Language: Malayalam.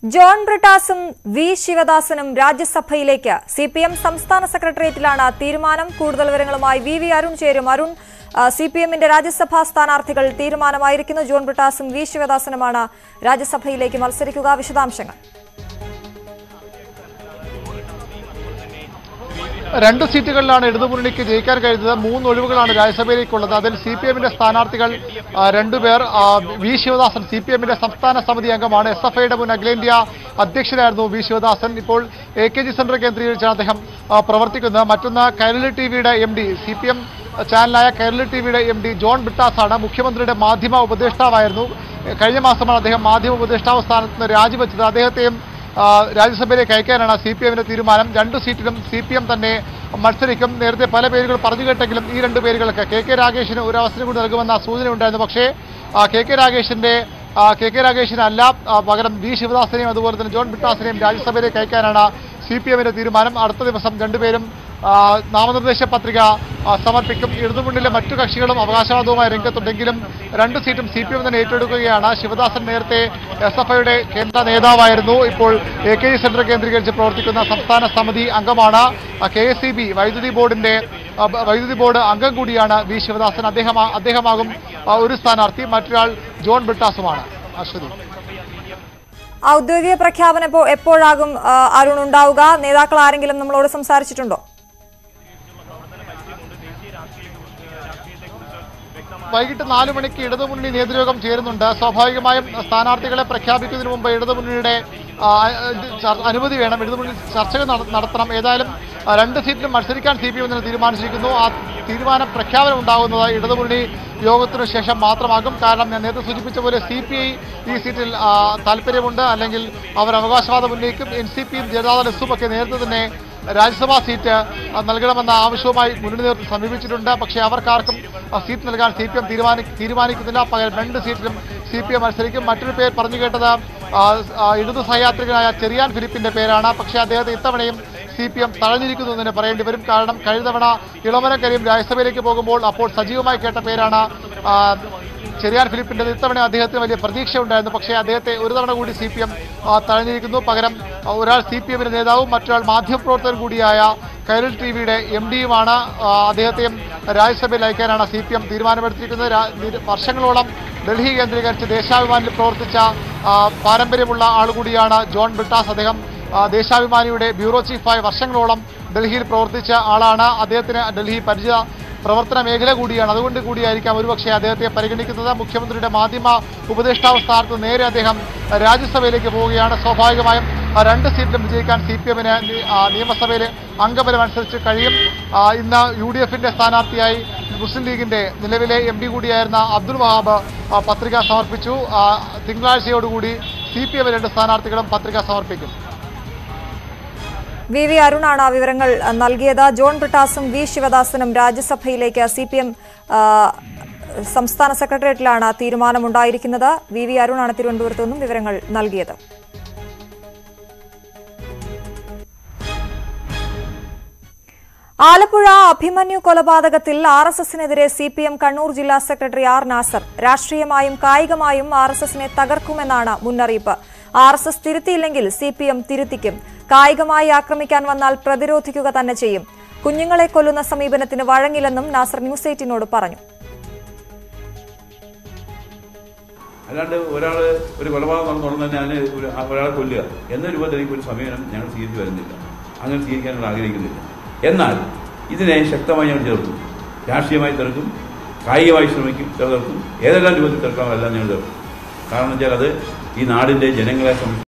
ജോൺ ബ്രിട്ടാസും വി ശിവദാസനും രാജ്യസഭയിലേക്ക് സി പി എം സംസ്ഥാന സെക്രട്ടേറിയറ്റിലാണ് തീരുമാനം കൂടുതൽ വിവരങ്ങളുമായി വി വി അരുൺ ചേരും അരുൺ സി പി എമ്മിന്റെ രാജ്യസഭാ സ്ഥാനാർത്ഥികൾ തീരുമാനമായിരിക്കുന്നു ജോൺ ബ്രിട്ടാസും വി ശിവദാസനുമാണ് രാജ്യസഭയിലേക്ക് മത്സരിക്കുക വിശദാംശങ്ങൾ രണ്ട് സീറ്റുകളിലാണ് ഇടതുമുന്നണിക്ക് ജയിക്കാൻ കഴിഞ്ഞത് മൂന്ന് ഒഴിവുകളാണ് രാജ്യസഭയിലേക്കുള്ളത് അതിൽ സി പി എമ്മിന്റെ സ്ഥാനാർത്ഥികൾ ആ, രണ്ടുപേർ ആ, വി ശിവദാസൻ സി പി എമ്മിന്റെ സംസ്ഥാന സമിതി അംഗമാണ് എസ് എഫ് ഐയുടെ മുൻ അഖിലേന്ത്യാ അധ്യക്ഷനായിരുന്നു വി ശിവദാസൻ ഇപ്പോൾ എ കെ ജി സെന്റർ കേന്ദ്രീകരിച്ചാണ് അദ്ദേഹം ആ, പ്രവർത്തിക്കുന്നത് മറ്റൊന്ന് കൈരളി ടി വിയുടെ M D C P M ചാനലായ കൈരളി ടി വിയുടെ എം ഡി ജോൺ ബിട്ടാസാണ് മുഖ്യമന്ത്രിയുടെ മാധ്യമ ഉപദേഷ്ടാവായിരുന്നു കഴിഞ്ഞ മാസമാണ് അദ്ദേഹം മാധ്യമ ഉപദേഷ്ടാവ് സ്ഥാനത്ത് നിന്ന് രാജിവെച്ചത് അദ്ദേഹത്തെയും ആ, രാജ്യസഭയിലേക്ക് അയക്കാനാണ് സി പി എമ്മിന്റെ തീരുമാനം രണ്ട് സീറ്റിലും സി പി എം തന്നെ മത്സരിക്കും നേരത്തെ പല പേരുകൾ പറഞ്ഞു കേട്ടെങ്കിലും ഈ രണ്ട് പേരുകൾക്ക് കെ കെ രാഗേഷിന് ഒരു അവസരം കൂടി നൽകുമെന്ന സൂചന ഉണ്ടായിരുന്നു പക്ഷേ ആ, കെ കെ രാഗേഷിന്റെ ആ, കെ കെ രാഗേഷിനല്ല ആ, പകരം വി ശിവദാസനെയും അതുപോലെ തന്നെ ജോൺ ബിട്ടാസിനെയും രാജ്യസഭയിലേക്ക് അയക്കാനാണ് സി പി എമ്മിന്റെ തീരുമാനം അടുത്ത ദിവസം രണ്ടുപേരും ആ, നാമനിർദ്ദേശ പത്രിക ആ, സമർപ്പിക്കും ഇടതുമുന്നിലെ മറ്റു കക്ഷികളും അവകാശവാദവുമായി രംഗത്തുണ്ടെങ്കിലും രണ്ട് സീറ്റും സി പി എം തന്നെ ഏറ്റെടുക്കുകയാണ് ശിവദാസൻ നേരത്തെ എസ് എഫ് ഐയുടെ കേന്ദ്ര നേതാവായിരുന്നു ഇപ്പോൾ എ കെ ജി സെന്റർ കേന്ദ്രീകരിച്ച് പ്രവർത്തിക്കുന്ന സംസ്ഥാന സമിതി അംഗമാണ് കെ എസ് സി ബി വൈദ്യുതി ബോർഡിന്റെ ആ, ബ- വൈദ്യുതി ബോർഡ് അംഗം കൂടിയാണ് വി ശിവദാസൻ അദ്ദേഹം അദ്ദേഹമാകും ആ, ഒരു സ്ഥാനാർത്ഥി മറ്റൊരാൾ ജോൺ ബിട്ടാസുമാണ് അശ്വതി ഔദ്യോഗിക പ്രഖ്യാപനം എപ്പോ എപ്പോഴാകും ആ, അരുൺ ഉണ്ടാവുക നേതാക്കൾ ആരെങ്കിലും നമ്മളോട് സംസാരിച്ചിട്ടുണ്ടോ വൈകിട്ട് നാല് മണിക്ക് ഇടതുമുന്നണി നേതൃയോഗം ചേരുന്നുണ്ട് സ്വാഭാവികമായും സ്ഥാനാർത്ഥികളെ പ്രഖ്യാപിക്കുന്നതിന് മുമ്പ് ഇടതുമുന്നണിയുടെ ആ, ഇത് ചർ- അനുമതി വേണം ഇടതുമുന്നണി ചർച്ചകൾ നട- നടത്തണം ഏതായാലും ആ, രണ്ട് സീറ്റിലും മത്സരിക്കാൻ സി പി എം തീരുമാനിച്ചിരിക്കുന്നു ആ തീരുമാനം പ്രഖ്യാപനം ഉണ്ടാകുന്നത് ഇടതുമുന്നണി യോഗത്തിനു ശേഷം മാത്രമാകും കാരണം ഞാൻ നേരത്തെ സൂചിപ്പിച്ച പോലെ സി പി ഐ ഈ സീറ്റിൽ ആ, താല്പര്യമുണ്ട് അല്ലെങ്കിൽ അവർ അവകാശവാദം ഉന്നയിക്കും എൻ സി പിയും ജനതാദൾ എസും ഒക്കെ നേരത്തെ തന്നെ രാജ്യസഭാ സീറ്റ് ആ, നൽകണമെന്ന ആവശ്യവുമായി മുന്നണി നേതൃത്വം സമീപിച്ചിട്ടുണ്ട് പക്ഷേ അവർക്കാർക്കും ആ, സീറ്റ് നൽകാൻ സി പി എം തീരുമാനി തീരുമാനിക്കുന്നില്ല പകരം രണ്ട് സീറ്റിലും സി പി എം മത്സരിക്കും മറ്റൊരു പേര് പറഞ്ഞു കേട്ടത് ആ, ആ, ഇടതു സഹയാത്രികനായ ചെറിയാൻ ഫിലിപ്പിന്റെ പേരാണ് പക്ഷേ അദ്ദേഹത്തെ ഇത്തവണയും സി പി എം തഴഞ്ഞിരിക്കുന്നു എന്ന് തന്നെ പറയേണ്ടി വരും കാരണം കഴിഞ്ഞ തവണ ഇളമരം കരീം രാജ്യസഭയിലേക്ക് പോകുമ്പോൾ അപ്പോൾ സജീവമായി കേട്ട പേരാണ് ആ, ചെറിയാൻ ഫിലിപ്പിന്റെ ഇത്തവണ അദ്ദേഹത്തിന് വലിയ പ്രതീക്ഷ ഉണ്ടായിരുന്നു പക്ഷേ അദ്ദേഹത്തെ ഒരു തവണ കൂടി സി പി എം തഴഞ്ഞിരിക്കുന്നു പകരം ആ, ഒരാൾ സി പി എമ്മിന്റെ നേതാവും മറ്റൊരാൾ മാധ്യമപ്രവർത്തകൻ കൂടിയായ കൈരൾ ടി വിയുടെ എം ഡിയുമാണ് അദ്ദേഹത്തെയും രാജ്യസഭയിൽ അയക്കാനാണ് സി പി എം തീരുമാനമെടുത്തിരിക്കുന്നത് രാ- നിര- വർഷങ്ങളോളം ഡൽഹി കേന്ദ്രീകരിച്ച് ദേശാഭിമാനിൽ പ്രവർത്തിച്ച ആ, പാരമ്പര്യമുള്ള ആൾ കൂടിയാണ് ജോൺ ബിട്ടാസ് അദ്ദേഹം ആ, ദേശാഭിമാനിയുടെ ബ്യൂറോ ചീഫായി വർഷങ്ങളോളം ഡൽഹിയിൽ പ്രവർത്തിച്ച ആളാണ് അദ്ദേഹത്തിന് ഡൽഹി പരിചയ പ്രവർത്തന മേഖല കൂടിയാണ് അതുകൊണ്ട് കൂടിയായിരിക്കാം ഒരുപക്ഷെ അദ്ദേഹത്തെ പരിഗണിക്കുന്നത് മുഖ്യമന്ത്രിയുടെ മാധ്യമ ഉപദേഷ്ടാവ് സ്ഥാനത്ത് നേരെ അദ്ദേഹം രാജ്യസഭയിലേക്ക് പോവുകയാണ് സ്വാഭാവികമായും ആ രണ്ട് സീറ്റിലും വിജയിക്കാൻ സി പി എമ്മിന് നിയമസഭയിലെ അംഗബലം അനുസരിച്ച് കഴിയും ആ, ഇന്ന് യു ഡി എഫിന്റെ സ്ഥാനാർത്ഥിയായി മുസ്ലിം ലീഗിന്റെ നിലവിലെ എം ഡി കൂടിയായിരുന്ന അബ്ദുൽ വഹാബ് ആ, പത്രിക സമർപ്പിച്ചു ആ, തിങ്കളാഴ്ചയോടുകൂടി സി പി എം രണ്ട് സ്ഥാനാർത്ഥികളും പത്രിക സമർപ്പിക്കും വി വി അരുണാണ് ആ വിവരങ്ങൾ ആ, നൽകിയത് ജോൺ ബ്രിട്ടാസും വി ശിവദാസനും രാജ്യസഭയിലേക്ക് സി പി എം സംസ്ഥാന സെക്രട്ടേറിയറ്റിലാണ് തീരുമാനമുണ്ടായിരിക്കുന്നത് വി വി അരുണാണ് തിരുവനന്തപുരത്തു നിന്നും വിവരങ്ങൾ നൽകിയത് ആലപ്പുഴ അഭിമന്യു കൊലപാതകത്തിൽ ആർ എസ് എസിനെതിരെ സി പി എം കണ്ണൂർ ജില്ലാ സെക്രട്ടറി ആർ നാസർ രാഷ്ട്രീയമായും കായികമായും ആർ എസ് എസിനെ തകർക്കുമെന്നാണ് മുന്നറിയിപ്പ് ആർ എസ് എസ് തിരുത്തിയില്ലെങ്കിൽ സി പി എം തിരുത്തിക്കും കായികമായി ആക്രമിക്കാൻ വന്നാൽ പ്രതിരോധിക്കുക തന്നെ ചെയ്യും കുഞ്ഞുങ്ങളെ കൊല്ലുന്ന സമീപനത്തിന് വഴങ്ങില്ലെന്നും നാസർ ന്യൂസ് എയ്റ്റിനോട് പറഞ്ഞു അല്ലാണ്ട് ഒരാൾ ഒരു കൊലപാതകം നടന്നു ഉടനെ തന്നെ അതിനെ ഒരു ഒരാളെ കൊല്ലുക എന്ന രൂപത്തിലേക്ക് ഒരു സമീപനം ഞങ്ങൾ സ്വീകരിച്ചു വരുന്നില്ല അങ്ങനെ സ്വീകരിക്കാനുള്ള ആഗ്രഹിക്കുന്നില്ല എന്നാൽ ഇതിനെ ശക്തമായി ഞങ്ങൾ ചെറുക്കും രാഷ്ട്രീയമായി ചെറുക്കും കായികമായി ശ്രമിക്കും ചെറുക്കും ഏതെല്ലാം രൂപത്തിൽ ചെറുക്കാമോ എല്ലാം ഞങ്ങൾ ചെറുക്കും കാരണം വെച്ചാൽ അത് ഈ നാടിൻ്റെ ജനങ്ങളെ സംരക്ഷിക്കും